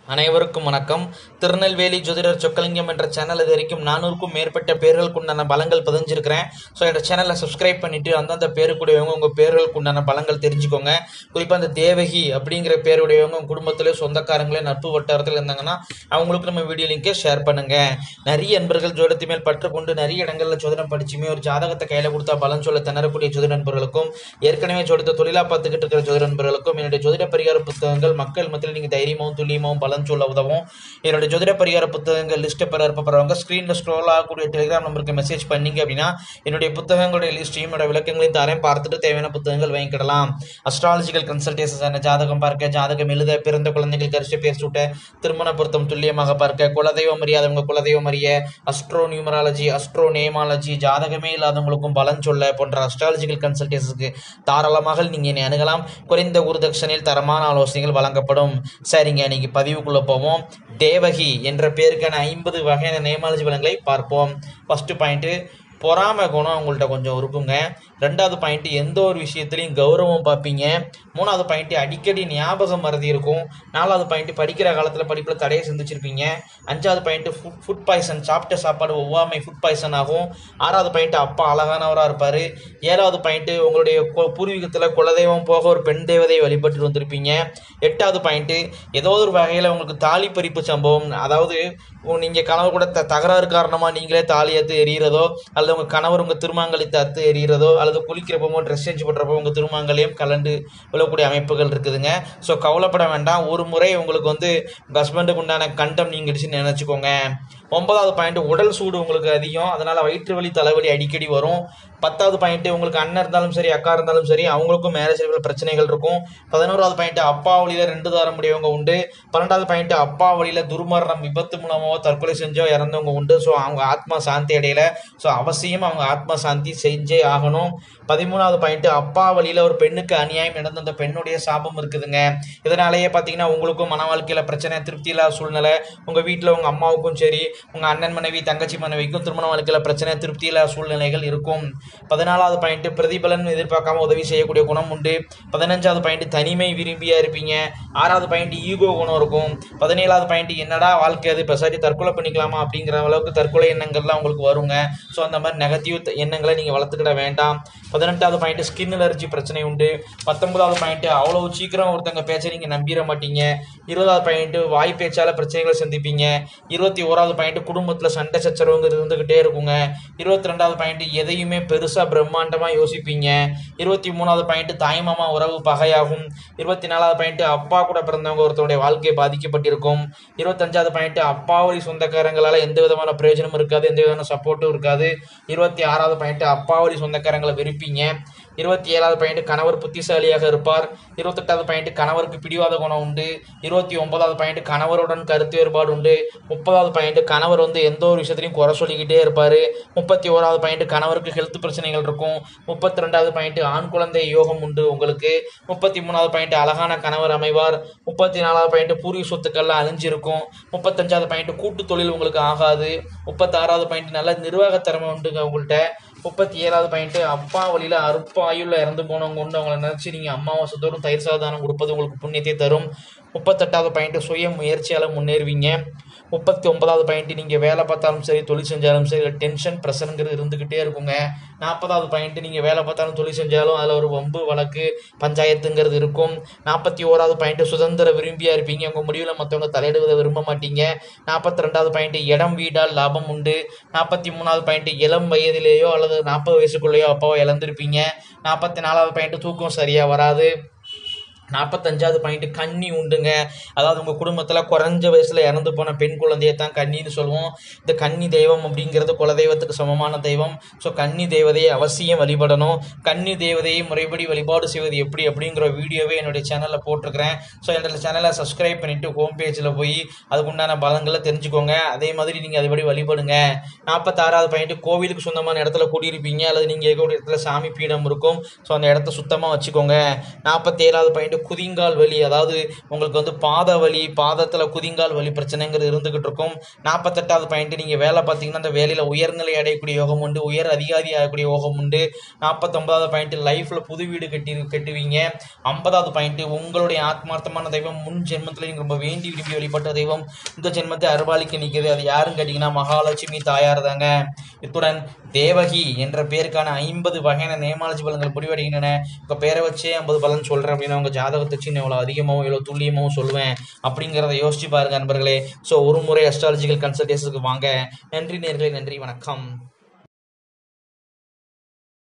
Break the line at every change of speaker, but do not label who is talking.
அனைவருக்கும் வணக்கம் திருநெல்வேலி ஜோதிடர் சொக்கலிங்கம் என்ற சேனல் இது வரைக்கும் நானூறுக்கும் மேற்பட்ட பேர்களுக்கு உண்டான பலங்கள் பதிஞ்சிருக்கிறேன் ஸோ என்னோட சேனலை சப்ஸ்கிரைப் பண்ணிட்டு அந்தந்த பேருக்குடையவங்க உங்கள் பேர்களுக்கு உண்டான பலங்கள் தெரிஞ்சுக்கோங்க குறிப்பாக அந்த தேவகி அப்படிங்கிற பேருடையவங்க உங்கள் குடும்பத்திலே சொந்தக்காரங்களே நட்பு வட்டாரத்தில் இருந்தாங்கன்னா அவங்களுக்கு நம்ம வீடியோ லிங்கை ஷேர் பண்ணுங்க நிறைய நண்பர்கள் ஜோதிடத்து மேல் பற்று கொண்டு நிறைய இடங்களில் ஜோதிடம் படிச்சுமே ஒரு ஜாதகத்தை கையில் கொடுத்தா பலன் சொல்ல திணறக்கூடிய ஜோதிட நண்பர்களுக்கும் ஏற்கனவே ஜோதிடத்தை தொழிலாக பார்த்துக்கிட்டு இருக்கிற ஜோதிட நண்பர்களுக்கும் என்னுடைய ஜோதிட பரிகார புத்தகங்கள் மக்கள் மத்தியில் நீங்கள் தைரியமாகவும் துல்லியமாகவும் பலன் சொல்ல உதவும் என்னோட ஜோதிட பரிகார புத்தகங்கள் லிஸ்ட்டை பெற விருப்பப்படுறவங்க ஸ்க்ரீனில் ஸ்க்ரோல் ஆகக்கூடிய டெலிகிராம் நம்பருக்கு மெசேஜ் பண்ணீங்க அப்படின்னா என்னுடைய புத்தகங்களுடைய லிஸ்ட்டையும் என்னோட விளக்கங்களையும் தரேன் பார்த்துட்டு தேவையான புத்தகங்கள் வாங்கிக்கிடலாம் அஸ்ட்ராலஜிக்கல் கன்சல்டேஷன் ஜாதகம் பார்க்க ஜாதகம் எழுத பிறந்த குழந்தைகளுக்கு அரிசி பேர் சூட்ட திருமண பொருத்தம் துல்லியமாக பார்க்க குலதெய்வம் அறியாதவங்க குலதெய்வம் அறிய அஸ்ட்ரோ நியூமராலஜி அஸ்ட்ரோ நேமாலஜி ஜாதகமே இல்லாதவங்களுக்கும் பலன் சொல்ல போன்ற அஸ்ட்ராலஜிக்கல் கன்சல்டேஷனுக்கு தாராளமாக நீங்கள் என்னை அணுகலாம் குறைந்த குருதட்சணையில் தரமான ஆலோசனைகள் வழங்கப்படும் சரிங்க இன்னைக்கு பதிவுக்குள்ள போவோம் தேவகி என்ற பேருக்கான ஐம்பது வகையான நேமாலஜி பலன்களை பார்ப்போம் ஃபர்ஸ்ட் பாயிண்ட்டு பொறாமை குணம் உங்கள்கிட்ட கொஞ்சம் இருக்குங்க ரெண்டாவது பாயிண்ட் எந்த ஒரு விஷயத்துலையும் கௌரவம் பார்ப்பீங்க மூணாவது பாயிண்ட் அடிக்கடி ஞாபகம் மறதி இருக்கும் நாலாவது பாயிண்ட் படிக்கிற காலத்தில் படிப்பில் தடையை சந்திச்சிருப்பீங்க அஞ்சாவது பாயிண்ட் ஃபுட் ஃபுட் பாய்சன் சாப்பிட்ட சாப்பாடு ஒவ்வாமை ஃபுட் பாய்சன் ஆகும் ஆறாவது பாயிண்ட் அப்பா அழகானவராக இருப்பார் ஏழாவது பாயிண்ட் உங்களுடைய கு- பூர்வீகத்தில் குலதெய்வம் போக ஒரு பெண் தேவதையை வழிபட்டு வந்திருப்பீங்க எட்டாவது பாயிண்ட் ஏதோ ஒரு வகையில் உங்களுக்கு தாலி பறிப்பு சம்பவம் அதாவது நீங்கள் கணவர் கூட த தகராறு காரணமாக நீங்களே தாலி அத்து எறிகிறதோ அல்லது உங்கள் கணவர் உங்கள் திருமாங்கலித்தை அத்து எறிகிறதோ அல்லது குளிக்கிறப்போ ட்ரெஸ் சேஞ்ச் பண்ணுறப்போ உங்கள் திருமாங்கலையும் கலண்டு விழக்கூடிய அமைப்புகள் இருக்குதுங்க ஸோ கவலைப்பட வேண்டாம் ஒரு முறை உங்களுக்கு வந்து உங்கள் ஹஸ்பண்டுக்கு உண்டான கண்டம் நீங்கிடுச்சுன்னு நினச்சிக்கோங்க ஒன்பதாவது பாயிண்ட் உடல் சூடு உங்களுக்கு அதிகம் அதனால் வயிற்று வலி தலைவலி அடிக்கடி வரும் பத்தாவது பாயிண்ட் உங்களுக்கு அண்ணன் இருந்தாலும் சரி அக்கா இருந்தாலும் சரி அவங்களுக்கும் மேரேஜ் பிரச்சனைகள் இருக்கும் பதினோராவது பாயிண்ட் அப்பா வழியில் ரெண்டு தாரம் முடியவங்க உண்டு பன்னெண்டாவது பாயிண்ட் அப்பா வழியில் துர்மரணம் விபத்து மூலமாவோ தற்கொலை செஞ்சோ இறந்தவங்க உண்டு ஸோ அவங்க ஆத்மா சாந்தி அடையல ஸோ அவசியம் அவங்க ஆத்மா சாந்தி செஞ்சே ஆகணும் பதிமூணாவது பாயிண்ட் அப்பா வழியில் ஒரு பெண்ணுக்கு அநியாயம் நடந்த அந்த பெண்ணுடைய சாபம் இருக்குதுங்க இதனாலேயே பார்த்தீங்கன்னா உங்களுக்கும் மன வாழ்க்கையில் பிரச்சனை திருப்தி இல்லாத சூழ்நிலை உங்கள் வீட்டில் உங்கள் அம்மாவுக்கும் சரி உங்கள் அண்ணன் மனைவி தங்கச்சி மனைவிக்கும் திருமண வாழ்க்கையில் பிரச்சனை திருப்தி இல்லாத சூழ்நிலைகள் இருக்கும் பதினாலாவது பாயிண்ட் பிரதிபலன் எதிர்பார்க்காம உதவி செய்யக்கூடிய குணம் உண்டு பதினஞ்சாவது பாயிண்ட் தனிமை விரும்பியா இருப்பீங்க ஆறாவது பாயிண்ட் ஈகோ குணம் இருக்கும் பதினேழாவது பாயிண்ட் என்னடா வாழ்க்கை அது பெசாட்டி தற்கொலை பண்ணிக்கலாமா அப்படிங்கிற அளவுக்கு தற்கொலை எண்ணங்கள்லாம் உங்களுக்கு வருங்க ஸோ அந்த மாதிரி நெகட்டிவ் எண்ணங்களை நீங்கள் வளர்த்துக்கிட வேண்டாம் பதினெட்டாவது பாயிண்ட் ஸ்கின் அலர்ஜி பிரச்சனை உண்டு பத்தொன்பதாவது பாயிண்ட் அவ்வளோ சீக்கிரம் ஒருத்தங்க பேச்சை நீங்கள் நம்பிட மாட்டீங்க இருபதாவது பாயிண்ட் வாய் பேச்சால பிரச்சனைகளை சந்திப்பீங்க இருபத்தி ஓராவது பாயிண்ட் குடும்பத்தில் சண்டை சச்சரவுங்க இருந்துகிட்டே இருக்குங்க இருபத்தி ரெண்டாவது பாயிண்ட் எதையுமே பெருசாக பிரம்மாண்டமாக யோசிப்பீங்க இருபத்தி மூணாவது பாயிண்ட் தாய்மாமா உறவு பகையாகும் இருபத்தி நாலாவது பாயிண்ட் அப்பா கூட பிறந்தவங்க ஒருத்தருடைய வாழ்க்கை பாதிக்கப்பட்டிருக்கும் இருபத்தஞ்சாவது பாயிண்ட் அப்பா வழி சொந்தக்காரங்களால எந்த விதமான பிரயோஜனமும் இருக்காது எந்த விதமான சப்போர்ட்டும் இருக்காது இருபத்தி ஆறாவது பாயிண்ட் அப்பா வழி சொந்தக்காரங்களை வெறுப்பீங்க இருபத்தி ஏழாவது பாயிண்ட் கணவர் புத்திசாலியாக இருப்பார் இருபத்தெட்டாவது பாயிண்ட் கணவருக்கு பிடிவாத குணம் உண்டு இருபத்தி ஒன்பதாவது பாயிண்ட் கணவருடன் கருத்து வேறுபாடு உண்டு முப்பதாவது பாயிண்ட் கணவர் வந்து எந்த ஒரு விஷயத்துலையும் குறை சொல்லிக்கிட்டே இருப்பார் முப்பத்தி ஓராவது பாயிண்ட் கணவருக்கு ஹெல்த் பிரச்சனைகள் இருக்கும் முப்பத்தி ரெண்டாவது பாயிண்ட் ஆண் குழந்தை யோகம் உண்டு உங்களுக்கு முப்பத்தி மூணாவது பாயிண்ட் அழகான கணவர் அமைவார் முப்பத்தி நாலாவது பாயிண்ட் பூர்வீக சொத்துக்கள்லாம் அழிஞ்சிருக்கும் முப்பத்தஞ்சாவது பாயிண்ட் கூட்டு தொழில் உங்களுக்கு ஆகாது முப்பத்தாறாவது பாயிண்ட் நல்ல நிர்வாக திறமை உண்டுங்க உங்கள்கிட்ட முப்பத்தி ஏழாவது பாயிண்ட் அப்பா வழியில் அற்ப ஆயுள்ல இறந்து போனவங்க உண்டு அவங்கள நினச்சி நீங்கள் அம்மாவாசை தோறும் தயிர் சாதானம் கொடுப்பது உங்களுக்கு புண்ணியத்தை தரும் முப்பத்தெட்டாவது பாயிண்ட் சுய முயற்சியால் முன்னேறுவீங்க முப்பத்தி ஒன்பதாவது பாயிண்ட் நீங்கள் வேலை பார்த்தாலும் சரி தொழில் செஞ்சாலும் சரி டென்ஷன் ப்ரெஷருங்கிறது இருந்துக்கிட்டே இருக்குங்க நாற்பதாவது பாயிண்ட் நீங்கள் வேலை பார்த்தாலும் தொழில் செஞ்சாலும் அதில் ஒரு வம்பு வழக்கு பஞ்சாயத்துங்கிறது இருக்கும் நாற்பத்தி ஓராவது பாயிண்ட் சுதந்திர விரும்பியா இருப்பீங்க உங்கள் முடிவில் மற்றவங்க தலையிடுவதை விரும்ப மாட்டீங்க நாற்பத்தி ரெண்டாவது பாயிண்ட் இடம் வீடால் லாபம் உண்டு நாற்பத்தி மூணாவது பாயிண்ட் இளம் வயதிலேயோ அல்லது நாற்பது வயசுக்குள்ளேயோ அப்பாவோ இழந்திருப்பீங்க நாற்பத்தி நாலாவது பாயிண்ட் தூக்கம் சரியாக வராது நாற்பத்தஞ்சாவது பாயிண்ட் கன்னி உண்டுங்க அதாவது உங்கள் குடும்பத்தில் குறைஞ்ச வயசில் இறந்து போன பெண் குழந்தையை தான் கன்னின்னு சொல்லுவோம் இந்த கன்னி தெய்வம் அப்படிங்கிறது குலதெய்வத்துக்கு சமமான தெய்வம் ஸோ கன்னி தேவதையை அவசியம் வழிபடணும் கன்னி தேவதையை முறைப்படி வழிபாடு செய்வது எப்படி அப்படிங்கிற வீடியோவே என்னுடைய சேனலில் போட்டிருக்கிறேன் ஸோ என்னோட சேனலை சப்ஸ்கிரைப் பண்ணிவிட்டு ஹோம் பேஜில் போய் அதுக்குண்டான பலன்களை தெரிஞ்சுக்கோங்க அதே மாதிரி நீங்கள் அதுபடி வழிபடுங்க நாற்பத்தாறாவது பாயிண்ட் கோவிலுக்கு சொந்தமான இடத்துல குடியிருப்பீங்க அல்லது நீங்கள் இருக்கக்கூடிய இடத்துல சாமி பீடம் இருக்கும் ஸோ அந்த இடத்த சுத்தமாக வச்சுக்கோங்க நாற்பத்தேழாவது பாயிண்ட் குதிங்கால் வலி அதாவது உங்களுக்கு வந்து பாத வலி பாதத்தில் குதிங்கால் வலி பிரச்சனைங்கிறது இருந்துகிட்டு இருக்கும் நாற்பத்தெட்டாவது பாயிண்ட் நீங்கள் வேலை பார்த்தீங்கன்னா அந்த வேலையில் உயர்நிலை அடையக்கூடிய யோகம் உண்டு உயர் அதிகாரி ஆகக்கூடிய யோகம் உண்டு நாற்பத்தொன்பதாவது பாயிண்ட் லைஃப்பில் புது வீடு கட்டி கட்டுவீங்க ஐம்பதாவது பாயிண்ட் உங்களுடைய ஆத்மார்த்தமான தெய்வம் முன் ஜென்மத்தில் நீங்கள் ரொம்ப வேண்டி விரும்பி வழிபட்ட தெய்வம் இந்த ஜென்மத்தை அருவாளிக்கு நிற்குது அது யாருன்னு கேட்டிங்கன்னா மகாலட்சுமி தாயார் தாங்க இத்துடன் தேவகி என்ற பேருக்கான ஐம்பது வகையான நேமாலஜி பலன்கள் முடிவடைகின்றன உங்கள் பேரை வச்சே ஐம்பது பலன் சொல்கிறேன் அப்படின்னா உங்கள் ஜாதகத்தை வச்சு நான் எவ்வளோ அதிகமாகவும் எவ்வளோ துல்லியமாகவும் சொல்லுவேன் அப்படிங்கிறத யோசிச்சு பாருங்க நண்பர்களே ஸோ ஒரு முறை அஸ்ட்ராலஜிக்கல் கன்சல்டேஷனுக்கு வாங்க நன்றி நேர்களே நன்றி வணக்கம்